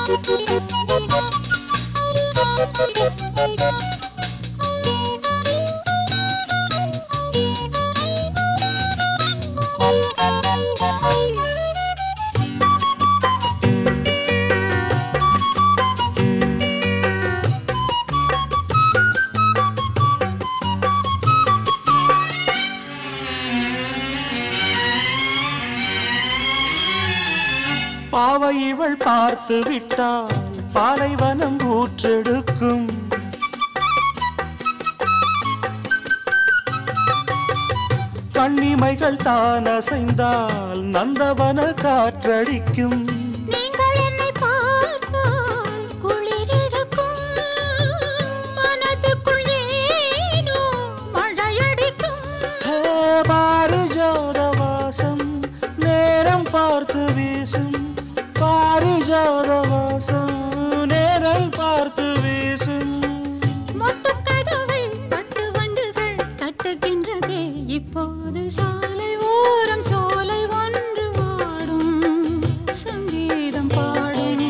பாவை இவள் பார்த்து விட்டால் பாலைவனம் ஊற்றெடுக்கும் கண்ணிமைகள் தான் அசைந்தால் நந்தவன காற்றடிக்கும் நீங்கள் என்னை பார்த்தால் குளிரெடுக்கும் மனதுக்குள் ஏனோ மழையடிக்கும் ஹே, பாரிஜாத வாசம் நேரம் பார்த்து வீசும் பாரிஜாத வாசம் நேரம் பார்த்து வீசும் மொட்டுக்கதவை பட்டு வண்டுகள் தட்டுகின்றதே இப்போது சாலை ஓரம் சோலை ஒன்று வாடும் சங்கீதம் பாடும்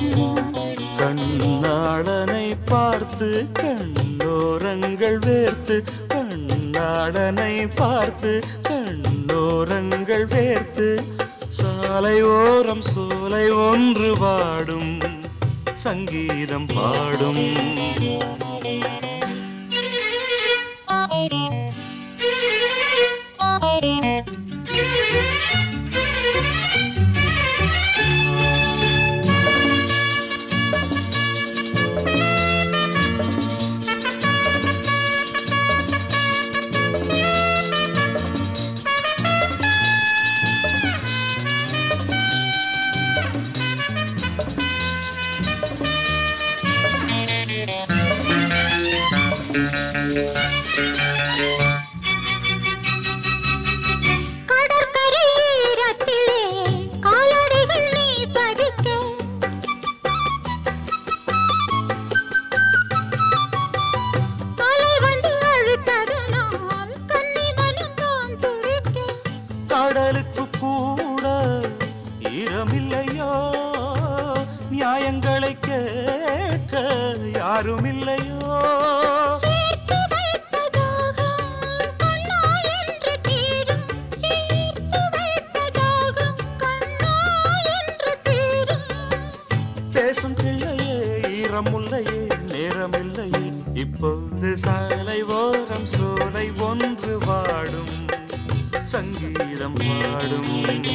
கண்ணாடனை பார்த்து கண்ணோரங்கள் வேர்த்து கண்ணாடனை பார்த்து கண்ணோரங்கள் வேர்த்து சாலை ஓரம் சோலை ஒன்று பாடும் சங்கீதம் பாடும் கடற்கரை ஈரத்திலே காலடிகள் நீ பதிக்க அலை வந்து அழுத்ததனால் கன்னி மனம் தான் துடிக்க கடலுக்கு கூட ஈரமில்லையோ நியாயங்களை கேட்க யாரும் இல்லையோ சேர்த்து வைத்த தாகம் கண்ணா என்று தீரும் சேர்த்து வைத்த தாகம் கண்ணா என்று தீரும் பேசும் பிள்ளையே ஈரமுல்லையே நேரமில்லையே இப்போது சாலை ஓரம் சோலை ஒன்று வாடும் சங்கீதம் பாடும்